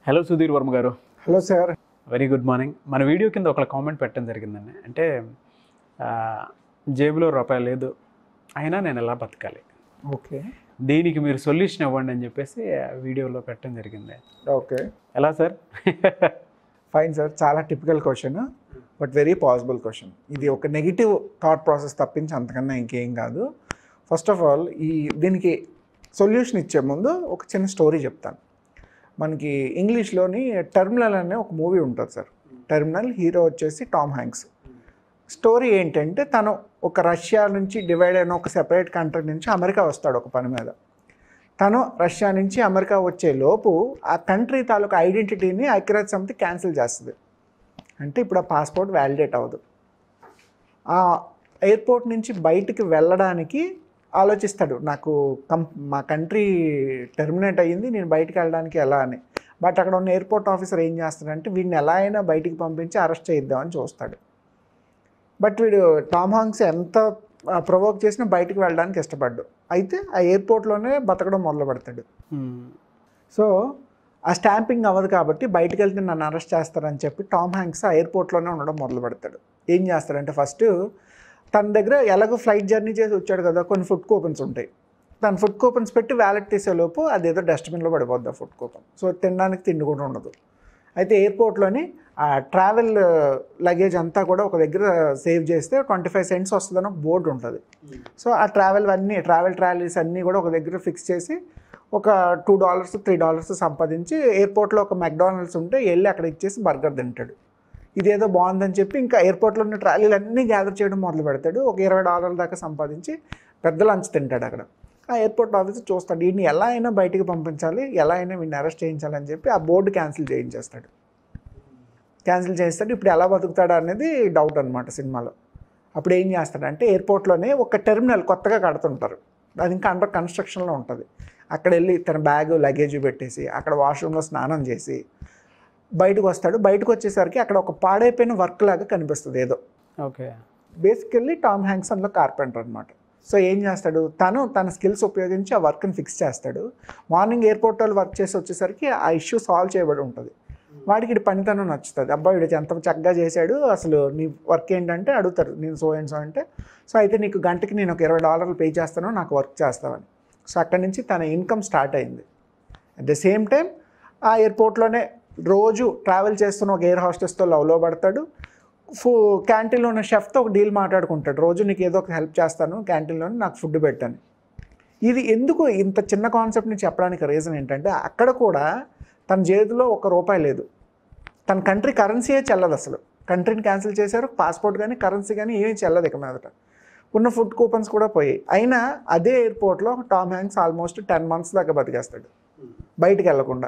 Hello Sudheer Varma గారు hello sir very good morning మన video కింద ఒక కామెంట్ పెట్టడం జరిగిందండి అంటే ఆ, జేబులో రూపాయి లేదు అయినా నేను ఎలా బతకాలి ఓకే దీనికి మీరు సొల్యూషన్ ఇవ్వండి అని చెప్పేసి ఆ వీడియోలో పెట్టడం జరిగింది ఓకే ఎలా సార్ ఫైన్ సార్ చాలా typical question but very possible question ఇది ఒక నెగిటివ్ థాట్ ప్రాసెస్ తప్పించి అంతకన్నా ఇంకేం కాదు ఫస్ట్ ఆఫ్ ఆల్ ఈ దీనికి సొల్యూషన్ ఇచ్చే ముందు ఒక చిన్న స్టోరీ చెప్తాను మనకి ఇంగ్లీష్లోని టెర్మినల్ అనే ఒక మూవీ ఉంటుంది సార్ టెర్మినల్ హీరో వచ్చేసి టామ్ హ్యాంక్స్ స్టోరీ ఏంటంటే తను ఒక రష్యా నుంచి డివైడ్ అయిన ఒక సెపరేట్ కంట్రీ నుంచి అమెరికా వస్తాడు ఒక పని మీద తను రష్యా నుంచి అమెరికా వచ్చే లోపు ఆ కంట్రీ తాలూకు ఐడెంటిటీని ఐక్యరాజ్య సమితి క్యాన్సిల్ చేస్తుంది అంటే ఇప్పుడు ఆ పాస్పోర్ట్ వ్యాలిడేట్ అవ్వదు ఆ ఎయిర్పోర్ట్ నుంచి బయటికి వెళ్ళడానికి ఆలోచిస్తాడు నాకు కం మా కంట్రీ టెర్మినేట్ అయ్యింది నేను బయటికి వెళ్ళడానికి ఎలా అని బట్ అక్కడ ఉన్న ఎయిర్పోర్ట్ ఆఫీసర్ ఏం చేస్తాడంటే వీడిని ఎలా అయినా బయటికి పంపించి అరెస్ట్ చేయిద్దామని చూస్తాడు బట్ వీడు టామ్ హాంక్స్ ఎంత ప్రొవోక్ చేసినా బయటికి వెళ్ళడానికి ఇష్టపడ్డు అయితే ఆ ఎయిర్పోర్ట్లోనే బతకడం మొదలు పెడతాడు మ్మ్. సో ఆ స్టాంపింగ్ అవ్వదు కాబట్టి బయటికి వెళ్తే నన్ను అరెస్ట్ చేస్తారని చెప్పి టామ్ హ్యాంక్స్ ఆ ఎయిర్పోర్ట్లోనే ఉండడం మొదలు పెడతాడు ఏం చేస్తాడంటే ఫస్ట్ తన దగ్గర ఎలాగో ఫ్లైట్ జర్నీ చేసి వచ్చాడు కదా కొన్ని ఫుడ్ కూపన్స్ ఉంటాయి తను ఫుడ్ కూపన్స్ పెట్టి వ్యాలెట్ తీసేలోపు అదేదో డస్ట్బిన్లో పడిపోద్ది ఆ ఫుడ్ కూపన్ సో తినడానికి తిండి కూడా ఉండదు అయితే ఎయిర్పోర్ట్లోని ఆ ట్రావెల్ లగేజ్ అంతా కూడా ఒక దగ్గర సేవ్ చేస్తే ట్వంటీ ఫైవ్ సెంట్స్ వస్తుందని ఒక బోర్డు ఉంటుంది సో ఆ ట్రావెల్ అన్నీ ట్రావెల్ ట్రావెల్స్ అన్నీ కూడా ఒక దగ్గర ఫిక్స్ చేసి ఒక టూ డాలర్స్ త్రీ డాలర్స్ సంపాదించి ఎయిర్పోర్ట్లో ఒక మెక్డానల్డ్స్ ఉంటే వెళ్ళి అక్కడ ఇచ్చేసి బర్గర్ తింటాడు ఇదేదో బాగుందని చెప్పి ఇంకా ఎయిర్పోర్ట్లో ఉన్న ట్రాలీలు అన్నీ గ్యాదర్ చేయడం మొదలు పెడతాడు ఒక ఇరవై డాలర్ల దాకా సంపాదించి పెద్ద లంచ్ తింటాడు అక్కడ ఆ ఎయిర్పోర్ట్ ఆఫీసర్ చూస్తాడు వీడిని ఎలా అయినా బయటికి పంపించాలి ఎలా అయినా వీడిని అరెస్ట్ చేయించాలని చెప్పి ఆ బోర్డు క్యాన్సిల్ చేయించేస్తాడు క్యాన్సిల్ చేస్తాడు ఇప్పుడు ఎలా బతుకుతాడు అనేది డౌట్ అనమాట సినిమాలో అప్పుడు ఏం చేస్తాడంటే ఎయిర్పోర్ట్లోనే ఒక టెర్మినల్ కొత్తగా కడుతుంటారు అది ఇంకా అండర్ కన్స్ట్రక్షన్లో ఉంటుంది అక్కడ వెళ్ళి తన బ్యాగ్ లగేజ్ పెట్టేసి అక్కడ వాష్రూమ్లో స్నానం చేసి బయటకు వస్తాడు బయటకు వచ్చేసరికి అక్కడ ఒక పాడైపోయిన వర్క్ లాగా కనిపిస్తుంది ఏదో ఓకే బేసికల్లీ టామ్ హ్యాంక్స్ అందులో కార్పెంటర్ అనమాట సో ఏం చేస్తాడు తను తన స్కిల్స్ ఉపయోగించి ఆ వర్క్ని ఫిక్స్ చేస్తాడు మార్నింగ్ ఎయిర్పోర్ట్ వాళ్ళు వర్క్ చేసి వచ్చేసరికి ఆ ఇష్యూ సాల్వ్ చేయబడి ఉంటుంది వాడికి ఇటు పనితనం నచ్చుతుంది అబ్బాయి వీడు ఎంత చక్కగా చేశాడు అసలు నీ వర్క్ ఏంటంటే అడుగుతారు నేను సో అండ్ సో అంటే సో అయితే నీకు గంటకి నేను ఒక ఇరవై డాలర్లు పే చేస్తాను నాకు వర్క్ చేస్తావని సో అక్కడి నుంచి తన ఇన్కమ్ స్టార్ట్ అయింది అట్ ద సేమ్ టైం ఆ ఎయిర్పోర్ట్లోనే రోజు ట్రావెల్ చేస్తున్న ఒక ఎయిర్ హాస్టెస్తో లవ్లో పడతాడు ఫు క్యాంటీన్లో ఉన్న షెఫ్తో ఒక డీల్ మాట్లాడుకుంటాడు రోజు నీకు ఏదో ఒక హెల్ప్ చేస్తాను క్యాంటీన్లో నాకు ఫుడ్ పెట్టాను ఇది ఎందుకు ఇంత చిన్న కాన్సెప్ట్ని చెప్పడానికి రీజన్ ఏంటంటే అక్కడ కూడా తన చేతిలో ఒక రూపాయి లేదు తన కంట్రీ కరెన్సీయే చెల్లదు అసలు కంట్రీని క్యాన్సిల్ చేశారు పాస్పోర్ట్ కానీ కరెన్సీ కానీ ఏమీ చెల్లదు ఇక మీదట ఉన్న ఫుడ్ కూపన్స్ కూడా పోయాయి అయినా అదే ఎయిర్పోర్ట్లో Tom Hanks almost ten months దాకా బతికేస్తాడు బయటికి వెళ్లకుండా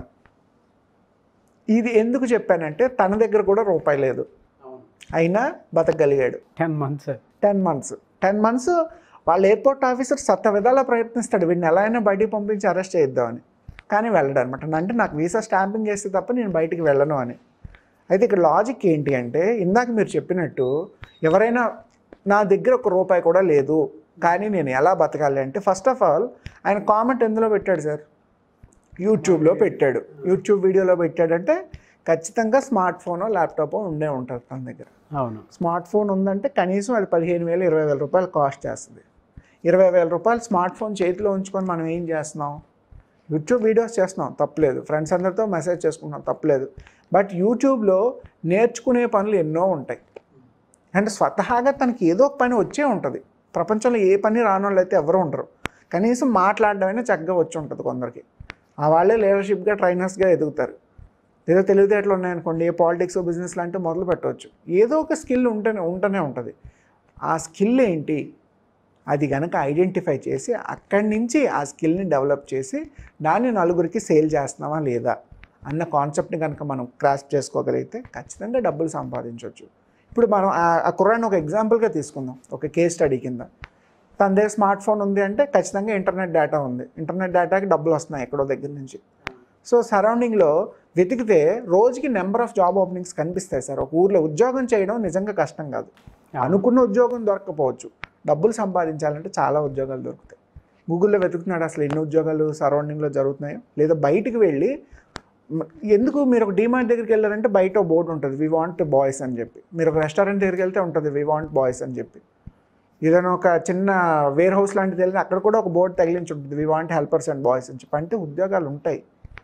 ఇది ఎందుకు చెప్పానంటే తన దగ్గర కూడా రూపాయి లేదు అయినా బతకగలిగాడు ten months ten months ten months వాళ్ళ ఎయిర్పోర్ట్ ఆఫీసర్ సత్త విధాలా ప్రయత్నిస్తాడు వీడిని ఎలా అయినా బయటికి పంపించి అరెస్ట్ చేద్దామని కానీ వెళ్ళడు అనమాట అంటే నాకు వీసా స్టాంపింగ్ చేస్తే తప్ప నేను బయటికి వెళ్ళను అని అయితే ఇక్కడ లాజిక్ ఏంటి అంటే ఇందాక మీరు చెప్పినట్టు ఎవరైనా నా దగ్గర ఒక రూపాయి కూడా లేదు కానీ నేను ఎలా బతకాలి అంటే ఫస్ట్ ఆఫ్ ఆల్ ఆయన కామెంట్ ఎందులో పెట్టాడు సార్ యూట్యూబ్లో పెట్టాడు యూట్యూబ్ వీడియోలో పెట్టాడంటే ఖచ్చితంగా స్మార్ట్ ఫోనో ల్యాప్టాపో ఉండే ఉంటుంది తన దగ్గర అవును స్మార్ట్ ఫోన్ ఉందంటే కనీసం అది పదిహేను వేలు ఇరవై వేల రూపాయలు కాస్ట్ చేస్తుంది ఇరవై వేల రూపాయలు స్మార్ట్ ఫోన్ చేతిలో ఉంచుకొని మనం ఏం చేస్తున్నాం యూట్యూబ్ వీడియోస్ చేస్తున్నాం తప్పలేదు ఫ్రెండ్స్ అందరితో మెసేజ్ చేసుకుంటున్నాం తప్పలేదు బట్ యూట్యూబ్లో నేర్చుకునే పనులు ఎన్నో ఉంటాయి అంటే స్వతహాగా తనకి ఏదో ఒక పని వచ్చే ఉంటుంది ప్రపంచంలో ఏ పని రాని వాళ్ళు అయితే ఎవరు ఉండరు కనీసం మాట్లాడడమైనా చక్కగా వచ్చి ఉంటుంది కొందరికి ఆ వాళ్ళే లీడర్షిప్గా ట్రైనర్స్గా ఎదుగుతారు ఏదో తెలివితేటలు ఉన్నాయనుకోండి ఏ పాలిటిక్స్ బిజినెస్ లాంటివి మొదలు పెట్టవచ్చు ఏదో ఒక స్కిల్ ఉంటేనే ఉంటూనే ఉంటుంది ఆ స్కిల్ ఏంటి అది కనుక ఐడెంటిఫై చేసి అక్కడి నుంచి ఆ స్కిల్ని డెవలప్ చేసి దాన్ని నలుగురికి సేల్ చేస్తున్నామా లేదా అన్న కాన్సెప్ట్ని కనుక మనం క్రాస్ చేసుకోగలిగితే ఖచ్చితంగా డబ్బులు సంపాదించవచ్చు ఇప్పుడు మనం ఆ- ఆ కుర్రాన్ని ఒక ఎగ్జాంపుల్గా తీసుకుందాం ఒక కేస్ స్టడీ కింద తన దగ్గర స్మార్ట్ ఫోన్ ఉంది అంటే ఖచ్చితంగా ఇంటర్నెట్ డేటా ఉంది ఇంటర్నెట్ డేటాకి డబ్బులు వస్తున్నాయి ఎక్కడో దగ్గర నుంచి సో సరౌండింగ్లో వెతికితే రోజుకి నెంబర్ ఆఫ్ జాబ్ ఓపెనింగ్స్ కనిపిస్తాయి సార్ ఒక ఊర్లో ఉద్యోగం చేయడం నిజంగా కష్టం కాదు అనుకున్న ఉద్యోగం దొరకకపోవచ్చు డబ్బులు సంపాదించాలంటే చాలా ఉద్యోగాలు దొరుకుతాయి గూగుల్లో వెతుకుతున్నాడు అసలు ఎన్ని ఉద్యోగాలు సరౌండింగ్లో జరుగుతున్నాయో లేదా బయటికి వెళ్ళి మ- ఎందుకు మీరు ఒక డిమార్ట్ దగ్గరికి వెళ్ళారంటే బయట బోర్డు ఉంటుంది వి వాంట్ బాయ్స్ అని చెప్పి మీరు ఒక రెస్టారెంట్ దగ్గరికి వెళ్తే ఉంటుంది వి వాంట్ బాయ్స్ అని చెప్పి ఏదైనా ఒక చిన్న వేర్ హౌస్ లాంటిది వెళ్ళినా అక్కడ కూడా ఒక బోర్డు తగిలించి ఉంటుంది we want helpers and boys అని చెప్పి అంటే ఉద్యోగాలు ఉంటాయి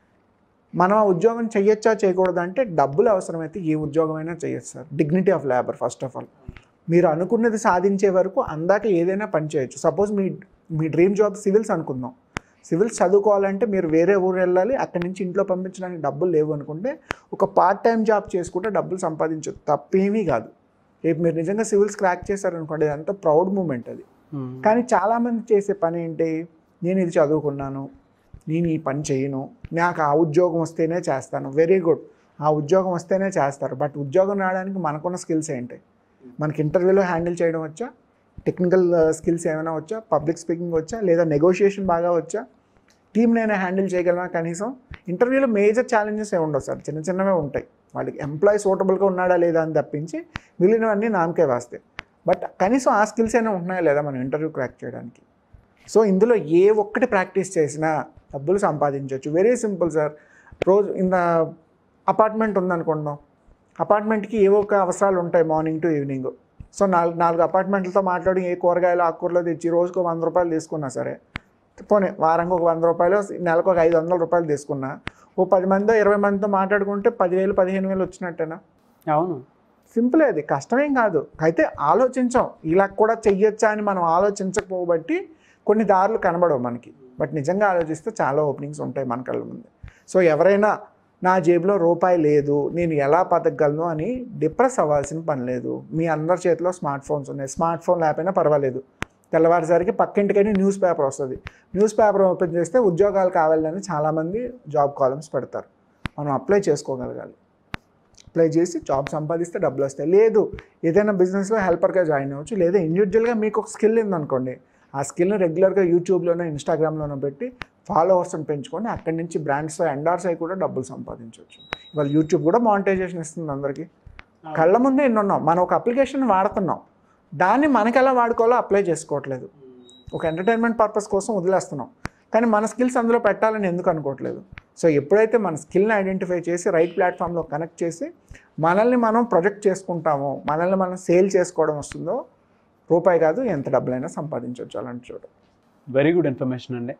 మనం ఆ ఉద్యోగం చేయొచ్చా చేయకూడదు అంటే డబ్బులు అవసరమైతే ఏ ఉద్యోగమైనా చేయొచ్చు sir dignity of labour first of all మీరు అనుకున్నది సాధించే వరకు అందాక ఏదైనా పని చేయొచ్చు సపోజ్ మీ మీ డ్రీమ్ జాబ్ సివిల్స్ అనుకుందాం సివిల్స్ చదువుకోవాలంటే మీరు వేరే ఊరు వెళ్ళాలి అక్కడి నుంచి ఇంట్లో పంపించడానికి డబ్బులు లేవు అనుకుంటే ఒక పార్ట్ టైం జాబ్ చేసుకుంటే డబ్బులు సంపాదించచ్చు తప్పేమీ కాదు రేపు మీరు నిజంగా సివిల్స్ క్రాక్ చేశారనుకోండి అదంతా ప్రౌడ్ మూమెంట్ అది మ్మ్. కానీ చాలామంది చేసే పని ఏంటి నేను ఇది చదువుకున్నాను నేను ఈ పని చేయను నాకు ఆ ఉద్యోగం వస్తేనే చేస్తాను వెరీ గుడ్ ఆ ఉద్యోగం వస్తేనే చేస్తారు బట్ ఉద్యోగం రావడానికి మనకున్న స్కిల్స్ ఏంటి మనకి ఇంటర్వ్యూలో హ్యాండిల్ చేయడం వచ్చా టెక్నికల్ స్కిల్స్ ఏమైనా వచ్చా పబ్లిక్ స్పీకింగ్ వచ్చా లేదా నెగోషియేషన్ బాగా వచ్చా టీం నేను హ్యాండిల్ చేయగలనా కనీసం ఇంటర్వ్యూలో మేజర్ ఛాలెంజెస్ ఏమి ఉండవు సార్ చిన్న చిన్నవే ఉంటాయి వాళ్ళకి ఎంప్లాయీ సూటబుల్గా ఉన్నాడా లేదా అని తప్పించి మిగిలినవన్నీ నామకే వాస్తాయి బట్ కనీసం ఆ స్కిల్స్ అయినా ఉంటున్నాయా లేదా మనం ఇంటర్వ్యూ క్రాక్ చేయడానికి సో ఇందులో ఏ ఒక్కటి ప్రాక్టీస్ చేసినా డబ్బులు సంపాదించవచ్చు వెరీ సింపుల్ సార్ రోజు ఇంత అపార్ట్మెంట్ ఉందనుకుందాం అపార్ట్మెంట్కి ఏవో ఒక అవసరాలు ఉంటాయి మార్నింగ్ టు ఈవినింగ్ సో నాలుగు నాలుగు అపార్ట్మెంట్లతో మాట్లాడి ఏ కూరగాయలు ఆకుకూరలు తెచ్చి రోజుకు వంద రూపాయలు తీసుకున్నా సరే పోనీ వారంకి ఒక వంద రూపాయలు నెలకు ఒక ఐదు వందల రూపాయలు తీసుకున్నా ఓ పది మందితో ఇరవై మందితో మాట్లాడుకుంటే పదివేలు పదిహేను వేలు వచ్చినట్టేనా అవును సింపులే అది కష్టమేం కాదు అయితే ఆలోచించాం ఇలా కూడా చెయ్యొచ్చా అని మనం ఆలోచించకపోబట్టి కొన్ని దారులు కనబడవు మనకి బట్ నిజంగా ఆలోచిస్తే చాలా ఓపెనింగ్స్ ఉంటాయి మన కళ్ళ ముందు సో ఎవరైనా నా జేబులో రూపాయి లేదు నేను ఎలా బతకగలను అని డిప్రెస్ అవ్వాల్సిన పని లేదు మీ అందరి చేతిలో స్మార్ట్ ఫోన్స్ ఉన్నాయి స్మార్ట్ ఫోన్ లేకపోయినా పర్వాలేదు తెల్లవారుసరికి పక్కింటికైనా న్యూస్ పేపర్ వస్తుంది న్యూస్ పేపర్ ఓపెన్ చేస్తే ఉద్యోగాలు కావాలని చాలామంది జాబ్ కాలమ్స్ పెడతారు మనం అప్లై చేసుకోగలగాలి అప్లై చేసి జాబ్ సంపాదిస్తే డబ్బులు వస్తాయి లేదు ఏదైనా బిజినెస్లో హెల్పర్గా జాయిన్ అవ్వచ్చు లేదా ఇండివిజువల్గా మీకు ఒక స్కిల్ ఉందనుకోండి ఆ స్కిల్ని రెగ్యులర్గా యూట్యూబ్లోనో ఇన్స్టాగ్రామ్లోనో పెట్టి ఫాలోవర్స్ని పెంచుకొని అక్కడి నుంచి బ్రాండ్స్ ఎండార్స్ అయి కూడా డబ్బులు సంపాదించవచ్చు ఇవాళ యూట్యూబ్ కూడా మానిటైజేషన్ ఇస్తుంది అందరికీ కళ్ళ ముందే ఎన్ని ఉన్నాం మనం ఒక అప్లికేషన్ వాడుతున్నాం దాన్ని మనకి ఎలా వాడుకోవాలో అప్లై చేసుకోవట్లేదు ఒక ఎంటర్టైన్మెంట్ పర్పస్ కోసం వదిలేస్తున్నాం కానీ మన స్కిల్స్ అందులో పెట్టాలని ఎందుకు అనుకోవట్లేదు సో ఎప్పుడైతే మన స్కిల్ని ఐడెంటిఫై చేసి రైట్ ప్లాట్ఫామ్లో కనెక్ట్ చేసి మనల్ని మనం ప్రొజెక్ట్ చేసుకుంటామో మనల్ని మనం సేల్ చేసుకోవడం వస్తుందో రూపాయి కాదు ఎంత డబ్బులైనా సంపాదించవచ్చు అలాంటి చోట వెరీ గుడ్ ఇన్ఫర్మేషన్ అండి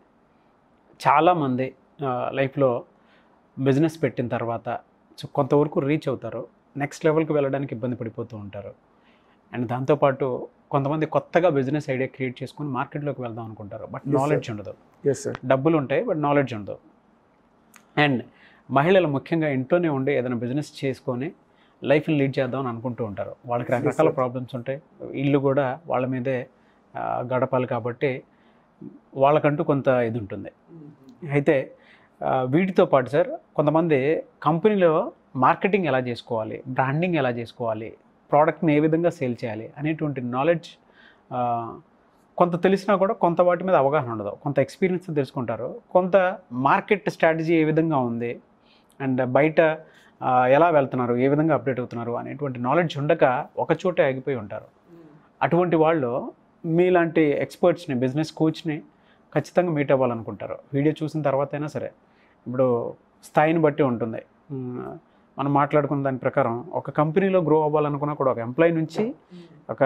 చాలామంది లైఫ్లో బిజినెస్ పెట్టిన తర్వాత సో కొంతవరకు రీచ్ అవుతారు నెక్స్ట్ లెవెల్కి వెళ్ళడానికి ఇబ్బంది పడిపోతూ ఉంటారు అండ్ దాంతోపాటు కొంతమంది కొత్తగా బిజినెస్ ఐడియా క్రియేట్ చేసుకొని మార్కెట్లోకి వెళ్దాం అనుకుంటారు బట్ Yes, sir. నాలెడ్జ్ ఉండదు ఎస్ సార్ డబ్బులు ఉంటాయి బట్ నాలెడ్జ్ ఉండదు అండ్ మహిళలు ముఖ్యంగా ఇంట్లోనే ఉండి ఏదైనా బిజినెస్ చేసుకొని లైఫ్ని లీడ్ చేద్దాం అని అనుకుంటూ ఉంటారు వాళ్ళకి Yes, రకరకాల sir. ప్రాబ్లమ్స్ ఉంటాయి ఇల్లు కూడా వాళ్ళ మీదే ఆ, గడపాలి కాబట్టి వాళ్ళకంటూ కొంత ఇది ఉంటుంది అయితే ఆ, వీటితో పాటు సార్ కొంతమంది కంపెనీలో మార్కెటింగ్ ఎలా చేసుకోవాలి బ్రాండింగ్ ఎలా చేసుకోవాలి ప్రోడక్ట్ని ఏ విధంగా సేల్ చేయాలి అనేటువంటి నాలెడ్జ్ కొంత తెలిసినా కూడా కొంత వాటి మీద అవగాహన ఉండదు కొంత ఎక్స్పీరియన్స్ తెలుసుకుంటారు కొంత మార్కెట్ స్ట్రాటజీ ఏ విధంగా ఉంది అండ్ బయట ఆ, ఎలా వెళ్తున్నారు ఏ విధంగా అప్డేట్ అవుతున్నారు అనేటువంటి నాలెడ్జ్ ఉండక ఒక చోటే ఆగిపోయి ఉంటారు అటువంటి వాళ్ళు మీలాంటి ఎక్స్పర్ట్స్ని బిజినెస్ కోచ్ని ఖచ్చితంగా మీట్ అవ్వాలనుకుంటారు వీడియో చూసిన తర్వాత అయినా సరే ఇప్పుడు స్థాయిని బట్టి ఉంటుంది మ్, మనం మాట్లాడుకున్న దాని ప్రకారం ఒక కంపెనీలో గ్రో అవ్వాలనుకున్నా కూడా ఒక ఎంప్లాయీ నుంచి ఒక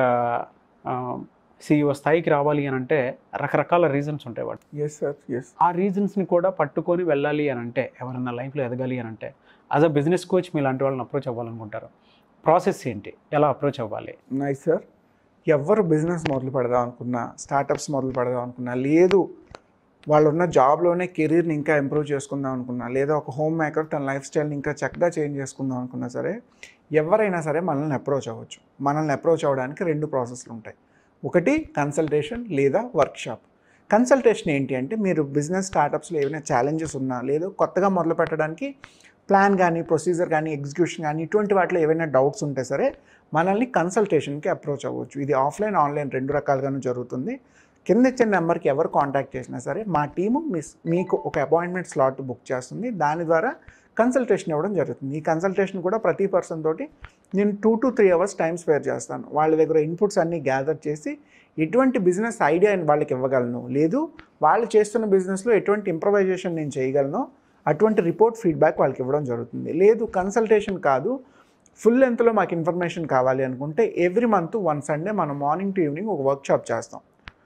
సిఇఓ స్థాయికి రావాలి అని అంటే రకరకాల రీజన్స్ ఉంటాయి వాటి ఎస్ సార్ ఎస్ ఆ రీజన్స్ని కూడా పట్టుకొని వెళ్ళాలి అని అంటే ఎవరన్నా లైఫ్లో ఎదగాలి అని అంటే యాజ్ అ బిజినెస్ కోచ్ మీలాంటి వాళ్ళని అప్రోచ్ అవ్వాలనుకుంటారు ప్రాసెస్ ఏంటి ఎలా అప్రోచ్ అవ్వాలి నైస్ సార్ ఎవరు బిజినెస్ మొదలు పెడదాం అనుకున్నా స్టార్టప్స్ మొదలు పెడదాం అనుకున్నా లేదు వాళ్ళు ఉన్న జాబ్లోనే కెరీర్ని ఇంకా ఇంప్రూవ్ చేసుకుందాం అనుకున్నా లేదా ఒక హోమ్ మేకర్ తన లైఫ్ స్టైల్ని ఇంకా చక్కగా చేంజ్ చేసుకుందాం అనుకున్నా సరే ఎవరైనా సరే మనల్ని అప్రోచ్ అవ్వచ్చు మనల్ని అప్రోచ్ అవ్వడానికి రెండు ప్రాసెస్లు ఉంటాయి ఒకటి కన్సల్టేషన్ లేదా వర్క్షాప్ కన్సల్టేషన్ ఏంటి అంటే మీరు బిజినెస్ స్టార్టప్స్లో ఏమైనా ఛాలెంజెస్ ఉన్నా లేదా కొత్తగా మొదలు పెట్టడానికి ప్లాన్ కానీ ప్రొసీజర్ కానీ ఎగ్జిక్యూషన్ కానీ ఇటువంటి వాటిలో ఏవైనా డౌట్స్ ఉంటే సరే మనల్ని కన్సల్టేషన్కి అప్రోచ్ అవ్వచ్చు ఇది ఆఫ్లైన్ ఆన్లైన్ రెండు రకాలుగాను జరుగుతుంది కింద ఇచ్చిన నెంబర్కి ఎవరు కాంటాక్ట్ చేసినా సరే మా టీము మిస్ మీకు ఒక అపాయింట్మెంట్ స్లాట్ బుక్ చేస్తుంది దాని ద్వారా కన్సల్టేషన్ ఇవ్వడం జరుగుతుంది ఈ కన్సల్టేషన్ కూడా ప్రతి పర్సన్ తోటి నేను two to three hours time spare చేస్తాను వాళ్ళ దగ్గర ఇన్పుట్స్ అన్నీ గ్యాదర్ చేసి ఎటువంటి బిజినెస్ ఐడియా వాళ్ళకి ఇవ్వగలను లేదు వాళ్ళు చేస్తున్న బిజినెస్లో ఎటువంటి ఇంప్రవైజేషన్ నేను చేయగలను అటువంటి రిపోర్ట్ ఫీడ్బ్యాక్ వాళ్ళకి ఇవ్వడం జరుగుతుంది లేదు కన్సల్టేషన్ కాదు ఫుల్ లెంత్లో మాకు ఇన్ఫర్మేషన్ కావాలి అనుకుంటే ఎవ్రీ మంత్ వన్ సండే మనం మార్నింగ్ టు ఈవినింగ్ ఒక వర్క్షాప్ చేస్తాం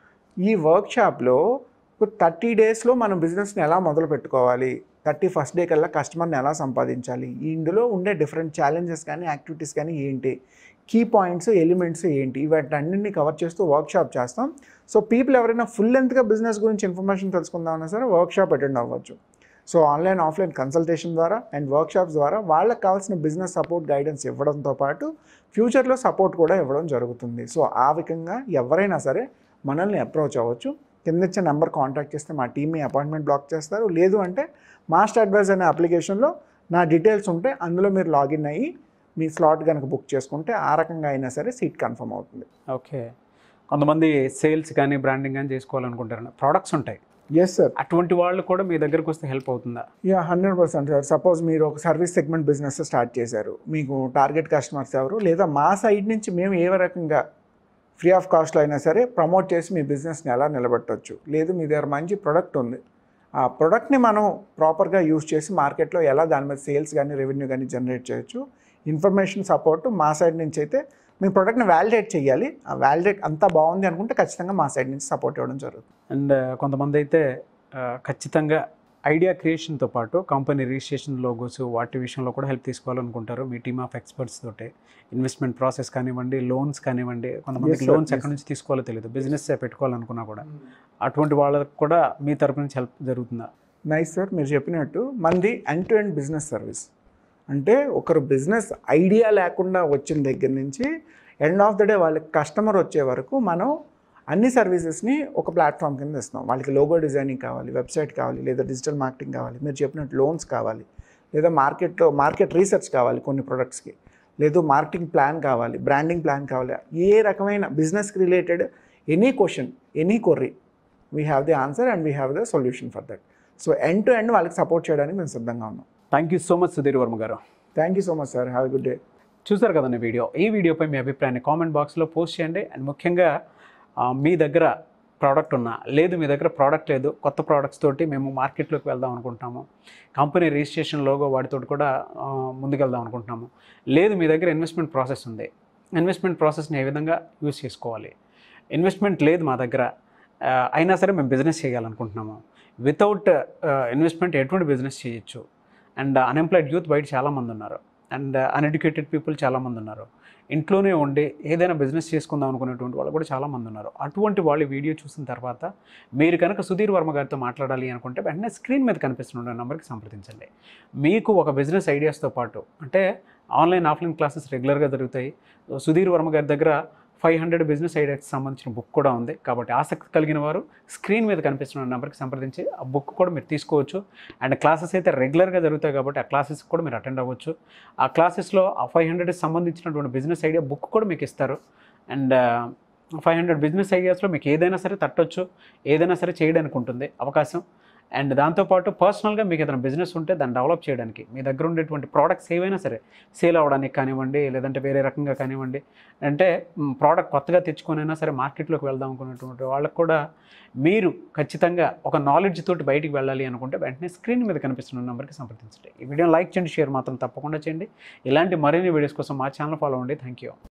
ఈ వర్క్షాప్లో థర్టీ డేస్లో మనం బిజినెస్ని ఎలా మొదలు పెట్టుకోవాలి థర్టీ ఫస్ట్ డే కల్లా కస్టమర్ని ఎలా సంపాదించాలి ఇందులో ఉండే డిఫరెంట్ ఛాలెంజెస్ కానీ యాక్టివిటీస్ కానీ ఏంటి కీ పాయింట్స్ ఎలిమెంట్స్ ఏంటి ఇవన్నీ కవర్ చేస్తూ వర్క్షాప్ చేస్తాం సో పీపుల్ ఎవరైనా ఫుల్ లెంత్గా బిజినెస్ గురించి ఇన్ఫర్మేషన్ తెలుసుకుందామన్నా సరే వర్క్షాప్ అటెండ్ అవ్వచ్చు సో ఆన్లైన్ ఆఫ్లైన్ కన్సల్టేషన్ ద్వారా అండ్ వర్క్షాప్స్ ద్వారా వాళ్ళకి కావాల్సిన బిజినెస్ సపోర్ట్ గైడెన్స్ ఇవ్వడంతో పాటు ఫ్యూచర్లో సపోర్ట్ కూడా ఇవ్వడం జరుగుతుంది సో ఆ విధంగా ఎవరైనా సరే మనల్ని అప్రోచ్ అవ్వచ్చు కింద ఇచ్చే నెంబర్ కాంటాక్ట్ చేస్తే మా టీమ్ మీ అపాయింట్మెంట్ బ్లాక్ చేస్తారు లేదు అంటే మాస్టర్ అడ్వైజ్ అనే అప్లికేషన్లో నా డీటెయిల్స్ ఉంటే అందులో మీరు లాగిన్ అయ్యి మీ స్లాట్ కనుక బుక్ చేసుకుంటే ఆ రకంగా అయినా సరే సీట్ కన్ఫర్మ్ అవుతుంది ఓకే కొంతమంది సేల్స్ కానీ బ్రాండింగ్ కానీ చేసుకోవాలనుకుంటారు ప్రోడక్ట్స్ ఉంటాయి ఎస్ సార్ అటువంటి వాళ్ళు కూడా మీ దగ్గరకు వస్తే హెల్ప్ అవుతుందా yeah hundred percent sir suppose మీరు ఒక సర్వీస్ సెగ్మెంట్ బిజినెస్ స్టార్ట్ చేశారు మీకు టార్గెట్ కస్టమర్స్ ఎవరు లేదా మా సైడ్ నుంచి మేము ఏ రకంగా ఫ్రీ ఆఫ్ కాస్ట్లో అయినా సరే ప్రమోట్ చేసి మీ బిజినెస్ని ఎలా నిలబెట్టవచ్చు లేదు మీ దగ్గర మంచి ప్రొడక్ట్ ఉంది ఆ ప్రొడక్ట్ని మనం ప్రాపర్గా యూస్ చేసి మార్కెట్లో ఎలా దాని మీద సేల్స్ కానీ రెవెన్యూ కానీ జనరేట్ చేయొచ్చు ఇన్ఫర్మేషన్ సపోర్ట్ మా సైడ్ నుంచి అయితే మీ ప్రొడక్ట్ని వ్యాలిడేట్ చేయాలి ఆ వ్యాలిడేట్ అంతా బాగుంది అనుకుంటే ఖచ్చితంగా మా సైడ్ నుంచి సపోర్ట్ ఇవ్వడం జరుగుతుంది అండ్ కొంతమంది అయితే ఆ, ఖచ్చితంగా ఐడియా క్రియేషన్తో పాటు కంపెనీ రిజిస్ట్రేషన్ లోగోస్ వాటి విషయంలో కూడా హెల్ప్ తీసుకోవాలనుకుంటారు మీ టీమ్ ఆఫ్ ఎక్స్పర్ట్స్ తోటి ఇన్వెస్ట్మెంట్ ప్రాసెస్ కానివ్వండి లోన్స్ కానివ్వండి కొంతమందికి Yes, sir. Loans Yes. ఎక్కడి నుంచి తీసుకోవాలో తెలియదు బిజినెస్ పెట్టుకోవాలనుకున్నా కూడా అటువంటి వాళ్ళకి కూడా మీ తరపు నుంచి హెల్ప్ జరుగుతుందా నైస్ సార్ మీరు చెప్పినట్టు మంది end to end business service అంటే ఒకరు బిజినెస్ ఐడియా లేకుండా వచ్చిన దగ్గర నుంచి ఎండ్ ఆఫ్ ద డే వాళ్ళకి కస్టమర్ వచ్చే వరకు మనం అన్ని సర్వీసెస్ని ఒక ప్లాట్ఫామ్ కింద ఇస్తాం వాళ్ళకి లోగో డిజైనింగ్ కావాలి వెబ్సైట్ కావాలి లేదా డిజిటల్ మార్కెటింగ్ కావాలి మీరు చెప్పినట్టు లోన్స్ కావాలి లేదా మార్కెట్లో మార్కెట్ రీసెర్చ్ కావాలి కొన్ని ప్రొడక్ట్స్కి లేదు మార్కెటింగ్ ప్లాన్ కావాలి బ్రాండింగ్ ప్లాన్ కావాలి ఏ రకమైన బిజినెస్కి related any question any query we have the answer and we have the solution for that so end to end వాళ్ళకి సపోర్ట్ చేయడానికి మేము సిద్ధంగా ఉన్నాం thank you so much Sudheer Varma garu thank you so much sir have good day చూసారు కదండి video ఈ వీడియోపై మీ అభిప్రాయాన్ని కామెంట్ బాక్స్లో పోస్ట్ చేయండి అండ్ ముఖ్యంగా ఆ, మీ దగ్గర ప్రోడక్ట్ ఉన్నా లేదు మీ దగ్గర ప్రోడక్ట్ లేదు కొత్త ప్రోడక్ట్స్ తోటి మేము మార్కెట్లోకి వెళ్దాం అనుకుంటున్నాము కంపెనీ రిజిస్ట్రేషన్ లోగో వాటితో కూడా ఆ, ముందుకెళ్దాం అనుకుంటున్నాము లేదు మీ దగ్గర ఇన్వెస్ట్మెంట్ ప్రాసెస్ ఉంది ఇన్వెస్ట్మెంట్ ప్రాసెస్ని ఏ విధంగా యూస్ చేసుకోవాలి ఇన్వెస్ట్మెంట్ లేదు మా దగ్గర ఆ, అయినా సరే మేము బిజినెస్ చేయాలనుకుంటున్నాము వితౌట్ ఇన్వెస్ట్మెంట్ ఎటువంటి బిజినెస్ చేయొచ్చు అండ్ అన్ఎంప్లాయిడ్ యూత్ బయట చాలామంది ఉన్నారు అండ్ అన్ఎడ్యుకేటెడ్ పీపుల్ చాలామంది ఉన్నారు ఇంట్లోనే ఉండి ఏదైనా బిజినెస్ చేసుకుందాం అనుకునేటువంటి వాళ్ళు కూడా చాలామంది ఉన్నారు అటువంటి వాళ్ళు ఈ వీడియో చూసిన తర్వాత మీరు కనుక సుధీర్ వర్మ గారితో మాట్లాడాలి అనుకుంటే వెంటనే స్క్రీన్ మీద కనిపిస్తున్న నెంబర్కి సంప్రదించండి మీకు ఒక బిజినెస్ ఐడియాస్తో పాటు అంటే ఆన్లైన్ ఆఫ్లైన్ క్లాసెస్ రెగ్యులర్గా జరుగుతాయి సుధీర్ వర్మ గారి దగ్గర ఫైవ్ హండ్రెడ్ బిజినెస్ ఐడియాకి సంబంధించిన బుక్ కూడా ఉంది కాబట్టి ఆసక్తి కలిగిన వారు స్క్రీన్ మీద కనిపిస్తున్న నెంబర్కి సంప్రదించి ఆ బుక్ కూడా మీరు తీసుకోవచ్చు అండ్ క్లాసెస్ అయితే రెగ్యులర్గా జరుగుతాయి కాబట్టి ఆ క్లాసెస్ కూడా మీరు అటెండ్ అవ్వచ్చు ఆ క్లాసెస్లో ఆ ఫైవ్ హండ్రెడ్కి సంబంధించినటువంటి బిజినెస్ ఐడియా బుక్ కూడా మీకు ఇస్తారు అండ్ ఫైవ్ హండ్రెడ్ బిజినెస్ ఐడియాస్లో మీకు ఏదైనా సరే తట్టొచ్చు ఏదైనా సరే చేయడానికి ఉంటుంది అవకాశం అండ్ దాంతోపాటు పర్సనల్గా మీకు ఏదైనా బిజినెస్ ఉంటే దాన్ని డెవలప్ చేయడానికి మీ దగ్గర ఉండేటువంటి ప్రోడక్ట్స్ ఏవైనా సరే సేల్ అవ్వడానికి కానివ్వండి లేదంటే వేరే రకంగా కానివ్వండి అంటే ప్రోడక్ట్ కొత్తగా తెచ్చుకొనైనా సరే మార్కెట్లోకి వెళ్దాం అనుకున్నటువంటి వాళ్ళకు కూడా మీరు ఖచ్చితంగా ఒక నాలెడ్జ్ తోటి బయటికి వెళ్ళాలి అనుకుంటే వెంటనే స్క్రీన్ మీద కనిపిస్తున్న నెంబర్కి సంప్రదించండి ఈ వీడియోని లైక్ చేయండి షేర్ మాత్రం తప్పకుండా చేయండి ఇలాంటి మరిన్ని వీడియోస్ కోసం మా ఛానల్ ఫాలో అవ్వండి థ్యాంక్ యూ